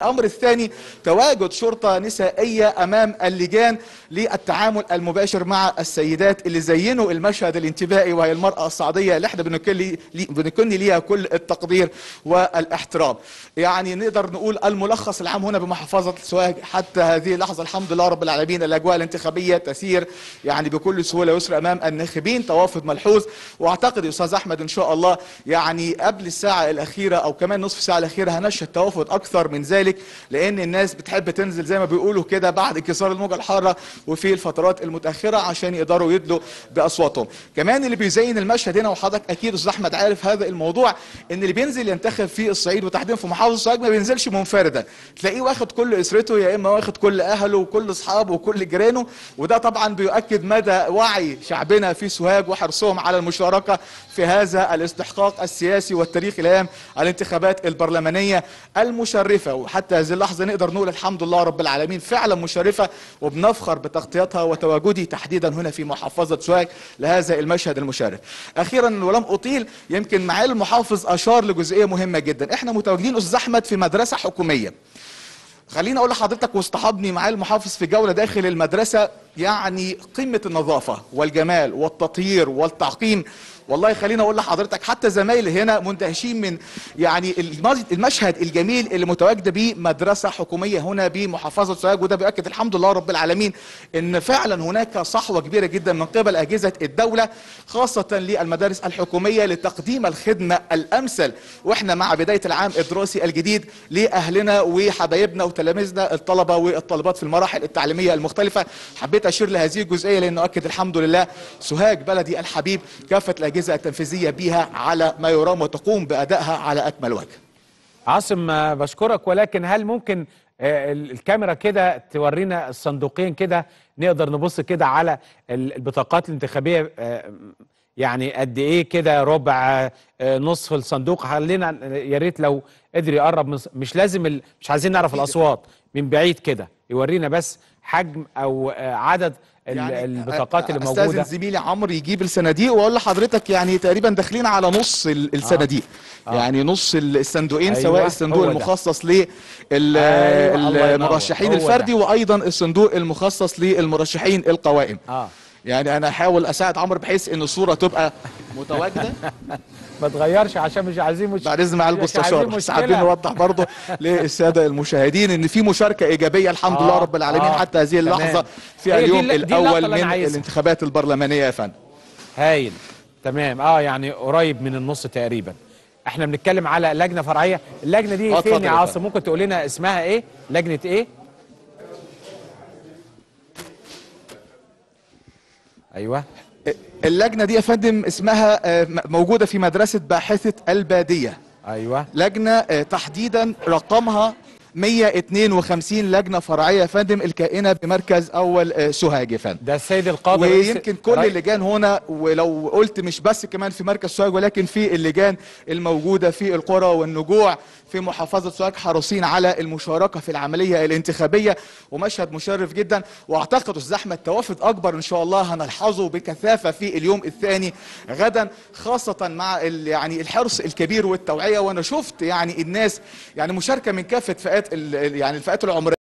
الامر الثاني تواجد شرطه نسائيه امام اللجان للتعامل المباشر مع السيدات اللي زينوا المشهد الانتباهي وهي المراه الصعيديه اللي احنا بنكن لي بنكن ليها كل التقدير والاحترام يعني نقدر نقول الملخص العام هنا بمحافظه سوهاج حتى هذه اللحظه الحمد لله رب العالمين الاجواء الانتخابيه تسير يعني بكل سهوله ويسر امام الناخبين توافد ملحوظ واعتقد يا استاذ احمد ان شاء الله يعني قبل الساعه الاخيره او كمان نصف ساعه الاخيره هنشهد توافد اكثر من ذلك لان الناس بتحب تنزل زي ما بيقولوا كده بعد انكسار الموجه الحاره وفي الفترات المتاخره عشان يقدروا يدلوا باصواتهم كمان اللي بيزين المشهد هنا وحضرتك اكيد استاذ احمد عارف هذا الموضوع ان اللي بينزل ينتخب في الصعيد وتحديدا في محافظه سوهاج ما بينزلش منفردا تلاقيه واخد كل اسرته يا اما واخد كل اهله وكل اصحابه وكل جيرانه وده طبعا بيؤكد مدى وعي شعبنا في سوهاج وحرصهم على المشاركه في هذا الاستحقاق السياسي والتاريخي الهام الانتخابات البرلمانيه المشرفه وحتى هذه اللحظه نقدر نقول الحمد لله رب العالمين فعلا مشرفه وبنفخر بتغطيتها وتواجدي تحديدا هنا في محافظه سوهاج لهذا المشهد المشرف. اخيرا ولم اطيل يمكن معالي المحافظ اشار لجزئيه مهمه جدا، احنا متواجدين استاذ احمد في مدرسه حكوميه. خليني اقول لحضرتك واصطحبني معالي المحافظ في جوله داخل المدرسه يعني قمه النظافه والجمال والتطهير والتعقيم والله خليني اقول لحضرتك حتى زمايلي هنا مندهشين من يعني المشهد الجميل اللي متواجده بيه مدرسه حكوميه هنا بمحافظه سوهاج وده بيؤكد الحمد لله رب العالمين ان فعلا هناك صحوه كبيره جدا من قبل اجهزه الدوله خاصه للمدارس الحكوميه لتقديم الخدمه الامثل واحنا مع بدايه العام الدراسي الجديد لاهلنا وحبايبنا وتلاميذنا الطلبه والطالبات في المراحل التعليميه المختلفه حبيت اشير لهذه الجزئيه لانه اكد الحمد لله سوهاج بلدي الحبيب كافه الاجهزه التنفيذيه بها على ما يرام وتقوم بادائها على اكمل وجه. عاصم بشكرك ولكن هل ممكن الكاميرا كده تورينا الصندوقين كده نقدر نبص كده على البطاقات الانتخابيه يعني قد ايه كده ربع نصف الصندوق خلينا يا ريت لو قدر يقرب مش لازم مش عايزين نعرف الاصوات من بعيد كده يورينا بس حجم او عدد يعني البطاقات اللي موجوده استاذن زميلي عمرو يجيب الصناديق واقول لحضرتك يعني تقريبا داخلين على نص الصناديق آه. آه. يعني نص الصندوقين أيوة سواء الصندوق المخصص للمرشحين أيوة الفردي وايضا الصندوق المخصص للمرشحين القوائم آه. يعني انا احاول اساعد عمرو بحيث ان الصوره تبقى متواجده ما تغيرش عشان مش عايزين مش بعد اذن معالي المستشار بس حابين نوضح برضه للساده المشاهدين ان في مشاركه ايجابيه الحمد آه لله رب العالمين آه حتى هذه اللحظه في اليوم دي الاول من الانتخابات البرلمانيه يا فندم هايل تمام اه يعني قريب من النص تقريبا احنا بنتكلم على لجنه فرعيه اللجنه دي فين يا عاصم ممكن تقول لنا اسمها ايه لجنه ايه ايوه اللجنه دي يا فندم اسمها موجوده في مدرسه باحثه الباديه ايوه لجنه تحديدا رقمها 152 لجنه فرعيه يا فندم الكائنه بمركز اول سوهاج يا فندم ده السيد القاضي ويمكن كل رأي. اللجان هنا ولو قلت مش بس كمان في مركز سوهاج ولكن في اللجان الموجوده في القرى والنجوع في محافظه سوهاج حريصين على المشاركه في العمليه الانتخابيه ومشهد مشرف جدا واعتقد استاذ احمد توافد اكبر ان شاء الله هنلحظه بكثافه في اليوم الثاني غدا خاصه مع يعني الحرص الكبير والتوعيه وانا شفت يعني الناس يعني مشاركه من كافه فئات يعني الفئات العمريه